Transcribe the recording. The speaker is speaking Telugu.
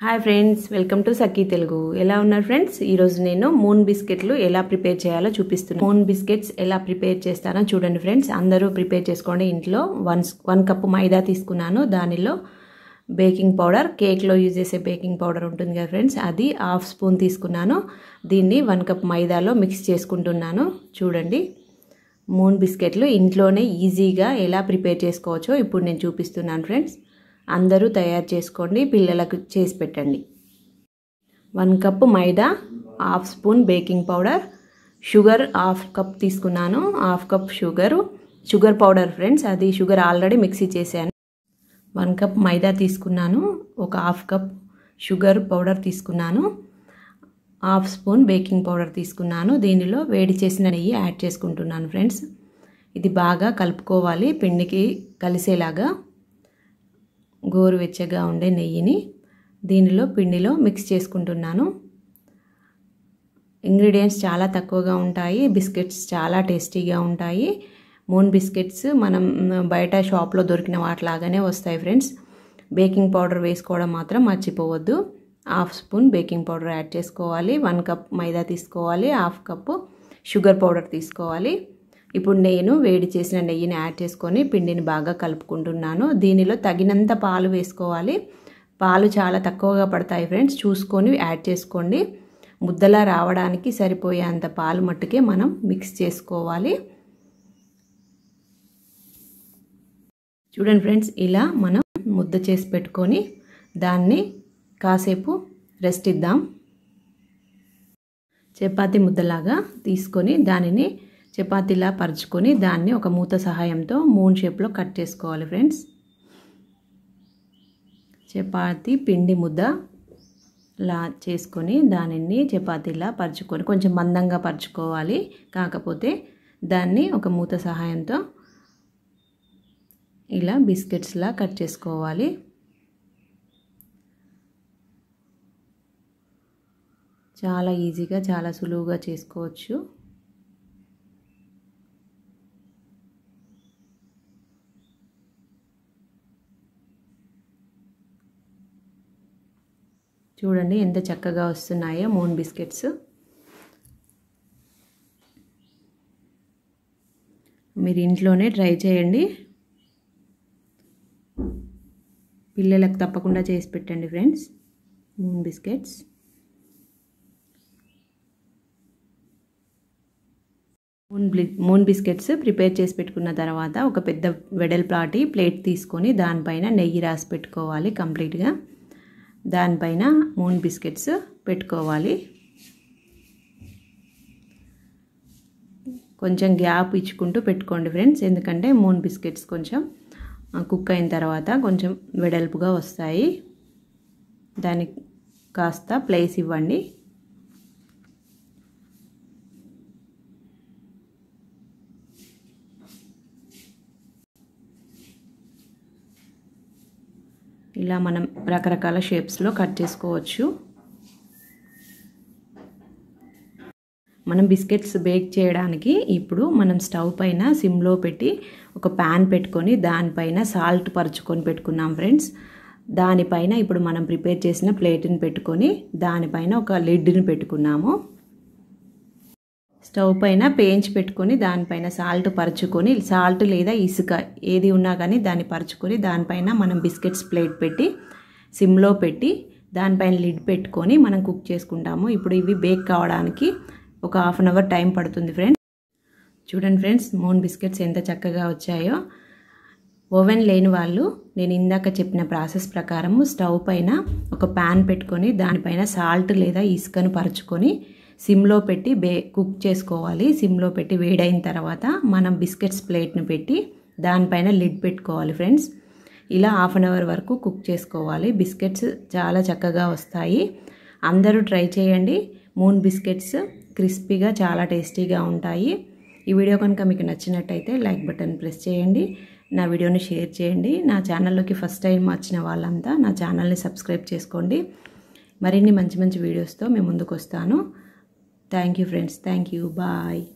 hi friends welcome to Sakhi Telugu ఎలా ఉన్నారు ఫ్రెండ్స్ ఈరోజు నేను మూన్ బిస్కెట్లు ఎలా ప్రిపేర్ చేయాలో చూపిస్తున్నాను మూన్ బిస్కెట్స్ ఎలా ప్రిపేర్ చేస్తానో చూడండి ఫ్రెండ్స్ అందరూ ప్రిపేర్ చేసుకోండి ఇంట్లో వన్ వన్ కప్పు మైదా తీసుకున్నాను దానిలో బేకింగ్ పౌడర్ కేక్లో యూజ్ చేసే బేకింగ్ పౌడర్ ఉంటుంది కదా ఫ్రెండ్స్ అది హాఫ్ స్పూన్ తీసుకున్నాను దీన్ని వన్ కప్ మైదాలో మిక్స్ చేసుకుంటున్నాను చూడండి మూన్ బిస్కెట్లు ఇంట్లోనే ఈజీగా ఎలా ప్రిపేర్ చేసుకోవచ్చో ఇప్పుడు నేను చూపిస్తున్నాను ఫ్రెండ్స్ అందరూ తయారు చేసుకోండి పిల్లలకు చేసి పెట్టండి one cup maida half spoon baking powder sugar half cup తీసుకున్నాను half cup sugar sugar powder friends అది షుగర్ ఆల్రెడీ మిక్సీ చేశాను వన్ కప్ మైదా తీసుకున్నాను ఒక హాఫ్ కప్ షుగర్ పౌడర్ తీసుకున్నాను హాఫ్ స్పూన్ బేకింగ్ పౌడర్ తీసుకున్నాను దీనిలో వేడి చేసిన నెయ్యి యాడ్ చేసుకుంటున్నాను ఫ్రెండ్స్ ఇది బాగా కలుపుకోవాలి పిండికి కలిసేలాగా గోరువెచ్చగా ఉండే నెయ్యిని దీనిలో పిండిలో మిక్స్ చేసుకుంటున్నాను ఇంగ్రీడియంట్స్ చాలా తక్కువగా ఉంటాయి బిస్కెట్స్ చాలా టేస్టీగా ఉంటాయి మూన్ బిస్కెట్స్ మనం బయట షాప్లో దొరికిన వాటిలాగానే వస్తాయి ఫ్రెండ్స్ బేకింగ్ పౌడర్ వేసుకోవడం మాత్రం మర్చిపోవద్దు half spoon baking powder add చేసుకోవాలి వన్ కప్ మైదా తీసుకోవాలి హాఫ్ కప్పు షుగర్ పౌడర్ తీసుకోవాలి ఇప్పుడు నేను వేడి చేసిన నెయ్యిని యాడ్ చేసుకొని పిండిని బాగా కలుపుకుంటున్నాను దీనిలో తగినంత పాలు వేసుకోవాలి పాలు చాలా తక్కువగా పడతాయి ఫ్రెండ్స్ చూసుకొని యాడ్ చేసుకోండి ముద్దలా రావడానికి సరిపోయేంత పాలు మట్టుకే మనం మిక్స్ చేసుకోవాలి చూడండి ఫ్రెండ్స్ ఇలా మనం ముద్ద చేసి పెట్టుకొని దాన్ని కాసేపు రెస్ట్ ఇద్దాం చపాతి ముద్దలాగా తీసుకొని దానిని చపాతీలా పరుచుకొని దాన్ని ఒక మూత సహాయంతో మూన్ షేప్లో కట్ చేసుకోవాలి ఫ్రెండ్స్ చపాతి పిండి ముద్ద లా చేసుకొని దానిని చపాతీలా పరుచుకొని కొంచెం మందంగా పరుచుకోవాలి కాకపోతే దాన్ని ఒక మూత సహాయంతో ఇలా బిస్కెట్స్లా కట్ చేసుకోవాలి చాలా ఈజీగా చాలా సులువుగా చేసుకోవచ్చు చూడండి ఎంత చక్కగా వస్తున్నాయో మూన్ బిస్కెట్స్ మీరు ఇంట్లోనే ట్రై చేయండి పిల్లలకు తప్పకుండా చేసి పెట్టండి friends moon biscuits moon moon biscuits prepare చేసి పెట్టుకున్న తర్వాత ఒక పెద్ద వెడల్పాటి ప్లేట్ తీసుకొని దానిపైన నెయ్యి రాసి పెట్టుకోవాలి కంప్లీట్గా దానిపైన మూన్ బిస్కెట్స్ పెట్టుకోవాలి కొంచెం గ్యాప్ ఇచ్చుకుంటూ పెట్టుకోండి ఫ్రెండ్స్ ఎందుకంటే మూన్ బిస్కెట్స్ కొంచెం కుక్ అయిన తర్వాత కొంచెం వెడల్పుగా వస్తాయి దానికి కాస్త ప్లేస్ ఇవ్వండి ఇలా మనం రకరకాల షేప్స్లో కట్ చేసుకోవచ్చు మనం బిస్కెట్స్ బేక్ చేయడానికి ఇప్పుడు మనం స్టవ్ పైన సిమ్లో పెట్టి ఒక ప్యాన్ పెట్టుకొని దానిపైన సాల్ట్ పరుచుకొని పెట్టుకున్నాం ఫ్రెండ్స్ దానిపైన ఇప్పుడు మనం ప్రిపేర్ చేసిన ప్లేట్ని పెట్టుకొని దానిపైన ఒక లిడ్ని పెట్టుకున్నాము స్టవ్ పైన పేంచి పెట్టుకొని దానిపైన సాల్ట్ పరుచుకొని సాల్ట్ లేదా ఇసుక ఏది ఉన్నా కానీ దాన్ని పరుచుకొని దానిపైన మనం బిస్కెట్స్ ప్లేట్ పెట్టి సిమ్లో పెట్టి దానిపైన లిడ్ పెట్టుకొని మనం కుక్ చేసుకుంటాము ఇప్పుడు ఇవి బేక్ కావడానికి ఒక హాఫ్ అన్ అవర్ టైం పడుతుంది ఫ్రెండ్స్ చూడండి ఫ్రెండ్స్ మూన్ బిస్కెట్స్ ఎంత చక్కగా వచ్చాయో ఓవెన్ లేని వాళ్ళు నేను ఇందాక చెప్పిన ప్రాసెస్ ప్రకారము స్టవ్ పైన ఒక ప్యాన్ పెట్టుకొని దానిపైన సాల్ట్ లేదా ఇసుకను పరుచుకొని సిమ్లో పెట్టి బే కుక్ చేసుకోవాలి సిమ్లో పెట్టి వేడైన తర్వాత మనం బిస్కెట్స్ ప్లేట్ను పెట్టి దానిపైన లిడ్ పెట్టుకోవాలి ఫ్రెండ్స్ ఇలా హాఫ్ అన్ అవర్ వరకు కుక్ చేసుకోవాలి బిస్కెట్స్ చాలా చక్కగా వస్తాయి అందరూ ట్రై చేయండి మూన్ బిస్కెట్స్ క్రిస్పీగా చాలా టేస్టీగా ఉంటాయి ఈ వీడియో కనుక మీకు నచ్చినట్టయితే లైక్ బటన్ ప్రెస్ చేయండి నా వీడియోని షేర్ చేయండి నా ఛానల్లోకి ఫస్ట్ టైం వచ్చిన వాళ్ళంతా నా ఛానల్ని సబ్స్క్రైబ్ చేసుకోండి మరిన్ని మంచి మంచి వీడియోస్తో మేము ముందుకు వస్తాను thank you friends thank you bye